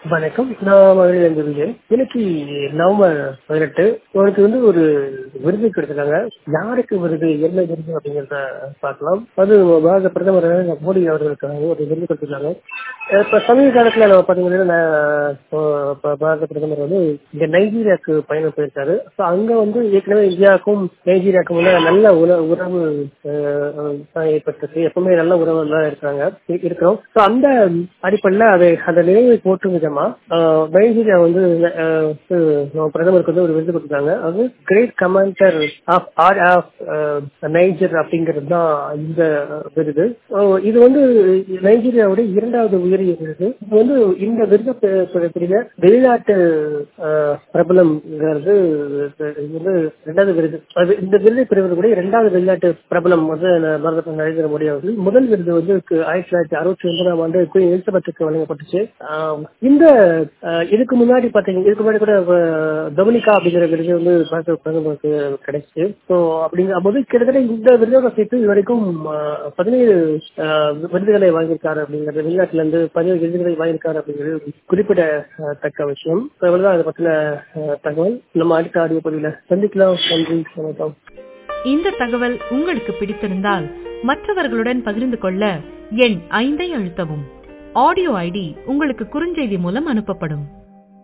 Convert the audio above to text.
வணக்கம் நான் மதுரையிலிருந்து விஜய் இன்னைக்கு நவம்பர் பதினெட்டு உனக்கு வந்து ஒரு விருது கொடுத்துருக்காங்க யாருக்கு விருது என்ன விருது அப்படிங்கிறத பார்க்கலாம் அது பாரத பிரதமர் நரேந்திர மோடி அவர்களுக்காக ஒரு விருது கொடுத்துருக்காங்க இப்ப சமீப காலத்துல நம்ம பாத்தீங்கன்னா இப்ப பாரத பிரதமர் வந்து இங்க நைஜீரியாவுக்கு பயணம் போயிருக்காரு ஸோ அங்க வந்து ஏற்கனவே இந்தியாவுக்கும் நைஜீரியாவுக்கும் உள்ள நல்ல உற- உறவு அஹ், தான் ஏற்பட்டிருக்கு எப்பவுமே நல்ல உறவு தான் இருக்காங்க இ- இருக்கிறோம் ஸோ அந்த அடிப்படையில் அதை அந்த நினைவை போற்றும் விதமா அஹ், நைஜீரியா வந்து அஹ், நம்ம பிரதமருக்கு வந்து ஒரு விருது கொடுத்தாங்க அது கிரேட் கமாண்டர் ஆஃப் ஆர் ஆஃப் நைஜர் அப்படிங்கிறது தான் இந்த விருது அஹ், இது வந்து நைஜீரியாவுடைய இரண்டாவது உயரிய விருது இது வந்து இந்த விருது பெ- பெறக்கூடிய வெளிநாட்டு அஹ், பிரபலம்ங்கிறது இது வந்து இரண்டாவது விருது அது இந்த விருதை பெறுவதற்குடைய இரண்டாவது வெளிநாட்டு பிரபலம் வந்து ந- பாரத பிரதமர் நரேந்திர மோடி அவர்கள் முதல் விருது வந்து கு- ஆயிரத்தி தொள்ளாயிரத்தி அறுபத்தி ஒன்பதாம் ஆண்டு குயின் எலிசபெத்துக்கு வழங்கப்பட்டுச்சு ஆஹ் இந்த ஆஹ் இதுக்கு முன்னாடி பாத்தீங்கன்னா இதுக்கு முன்னாடி கூட அஹ், டொமினிகா அப்படிங்கிற விருது வந்து பாரத பிரதமருக்கு கிடைச்சு ஸோ அப்படிங்கிற போது கிட்டத்தட்ட இந்த விருதோட சேர்த்து இது வரைக்கும் ஆஹ், பதினேழு ஆஹ், விருதுகளை வாங்கியிருக்காரு அப்படிங்கிறது வெளிநாட்டுல இருந்து பதினேழு விருதுகளை வாங்கியிருக்காரு அப்படிங்கிறது குறிப்பிடத்தக்க விஷயம் So, இவ்வளவுதான் அதை பத்தின ஆஹ், தகவல் நம்ம அடுத்த ஆடியோ பதிவில் சந்திக்கலாம் நன்றி வணக்கம் இந்த தகவல் உங்களுக்கு பிடித்திருந்தால் மற்றவர்களுடன் பகிர்ந்து கொள்ள எண் ஐந்தை அழுத்தவும் ஆடியோ ஐடி உங்களுக்கு குறுஞ்செய்தி மூலம் அனுப்பப்படும்